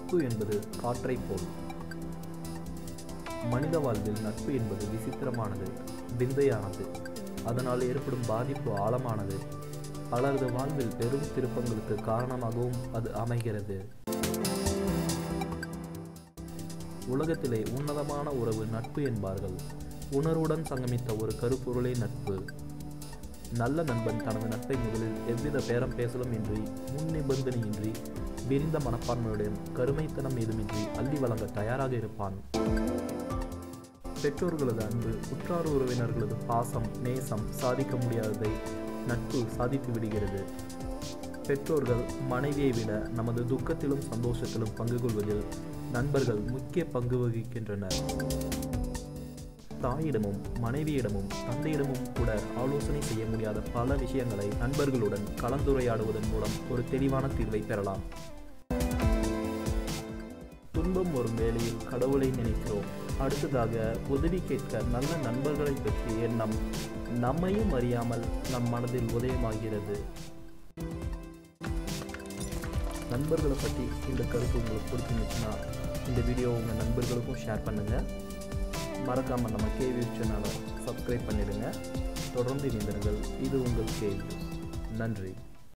நட்பு என்பது காற்றைப் போல் மனித வாழ்வில் நட்பு என்பது விசித்திரமானது விந்தையானது அதனால் ஏற்படும் பாதிப்பு ஆழமானது பலரது வாழ்வில் பெரும் திருப்பங்களுக்கு காரணமாகவும் அது அமைகிறது உலகத்திலே உன்னதமான உறவு நட்பு என்பார்கள் உணர்வுடன் சங்கமித்த ஒரு கருப்பொருளே நட்பு நல்ல நண்பன் தனது நட்பை முதலில் எவ்வித பேரம் பேசலும் இன்றி முன் நிபந்தனையின்றி விரிந்த மனப்பான்மையுடன் கருமைத்தனம் ஏதுமின்றி அள்ளி வழங்க தயாராக இருப்பான் பெற்றோர்களது அன்பு உற்றார் உறவினர்களது பாசம் நேசம் சாதிக்க முடியாததை நட்பு சாதித்து விடுகிறது பெற்றோர்கள் மனைவியை விட நமது துக்கத்திலும் சந்தோஷத்திலும் பங்கு கொள்வதில் நண்பர்கள் முக்கிய பங்கு வகிக்கின்றனர் தாயிடமும் மனைவியிடமும் தந்தையிடமும் கூட ஆலோசனை செய்ய முடியாத பல விஷயங்களை நண்பர்களுடன் கலந்துரையாடுவதன் மூலம் ஒரு தெளிவான தீர்வை பெறலாம் துன்பம் வரும் வேளையில் கடவுளை நினைக்கிறோம் அடுத்ததாக உதவி கேட்க நல்ல நண்பர்களை பற்றிய எண்ணம் நம்மையும் அறியாமல் நம் மனதில் உதயமாகிறது நண்பர்களை பற்றி இந்த கருத்து உங்களுக்கு பிடிச்சிருந்துச்சுன்னா இந்த வீடியோ உங்கள் நண்பர்களுக்கும் ஷேர் பண்ணுங்கள் மறக்காமல் நம்ம கேவி சேனலை சப்ஸ்கிரைப் பண்ணிடுங்க தொடர்ந்து இணைந்திருங்கள் இது உங்கள் கேவி நன்றி